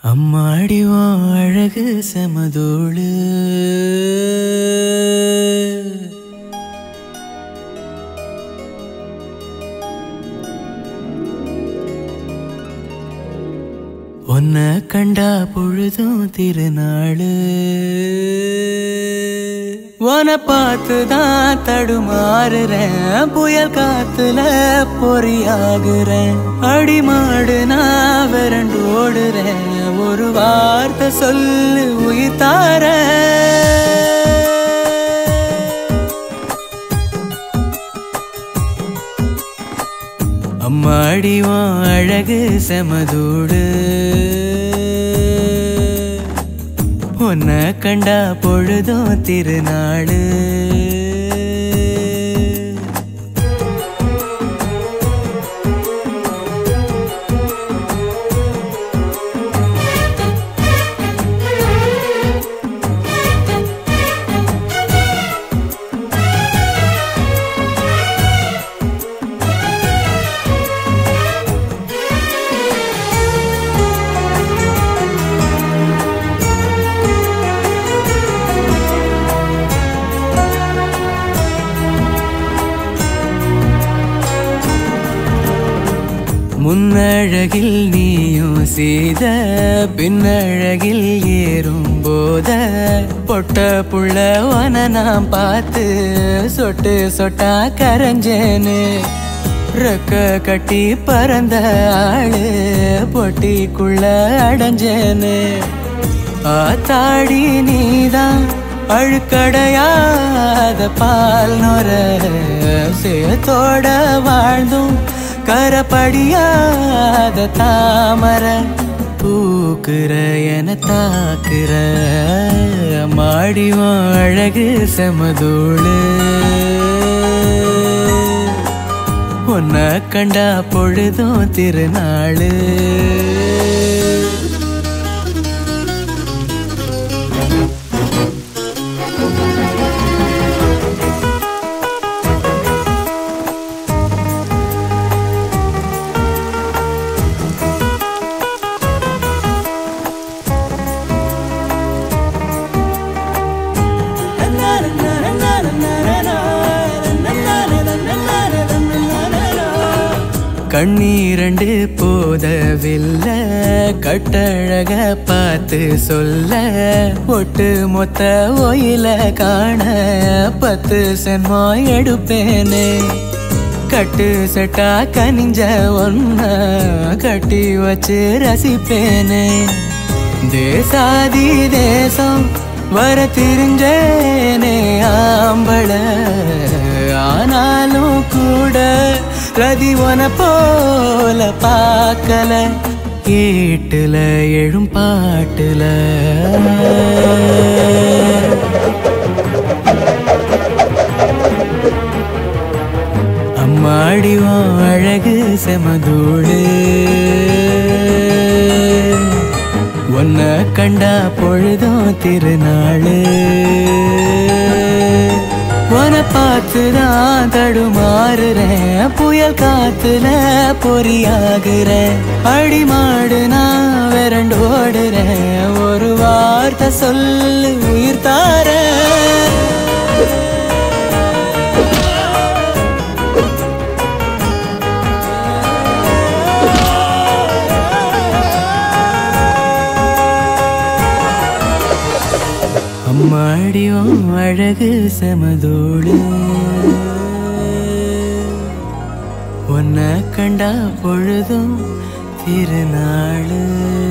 அம்மாடி உன் அழகு செமதோடு உன்னை கண்டா பொழுதும் திருநாளு உன பார்த்து தான் தடுமாறுறேன் புயல் காத்துல பொறியாகுறேன் அடிமாடு நான் விரண்டு ஓடுறேன் ஒரு வார்த்தை சொல்லு உயிர் தாரேன். அம்மாடி உன் அழகு செமதூடு உன்னை கண்டா பொழுதும் திருநாடு முன்னழகில் நீயும் செய்த பின்னழகில் ஏறும் போத பொட்ட புள்ள உன நான் பார்த்து சொட்டு சொட்டா கரைஞ்சேன்னு ரெக்க கட்டி பறந்த ஆளு பொட்டிக்குள்ள அடைஞ்சேன்னு ஆத்தாடி நீதான் அழுக்கடையாத பால் நொர சேத்தோட வாழ்ந்தும் கரப்படியாத தாமர பூக்குற என தாக்குற மாடிவன் அழகு செமதூளு உன்னை கண்டா பொழுதும் திருநாளு கண்ணீரண்டு போதவில்லை கட்டழக பார்த்து சொல்ல ஒட்டு மொத்த ஒயில காண பத்து சென்மோ எடுப்பேனே கட்டு செட்டா கனிஞ்ச ஒன்ன கட்டி வச்சு ரசிப்பேனே தேசாதி தேசம் வர தெரிஞ்சேனே ஆம்பள ஆனாலும் கூட ரதி உன போல பார்க்கல ஏட்டுல எழும் பாட்டுல அம்மாடி உன் அழகு செமதூடு உன்னை கண்டா பொழுதும் திருநாளு உன பார்த்துதான் தடுமாறுறேன் புயல் காத்துல பொறியாகுறேன் அடிமாடு நான் விரண்டு ஓடுறேன் ஒரு வார்த்தை சொல்லு உயிர் தாரேன் அம்மாடியும் அழகு செமதோடு உன்னை கண்டா பொழுதும் திருநாளு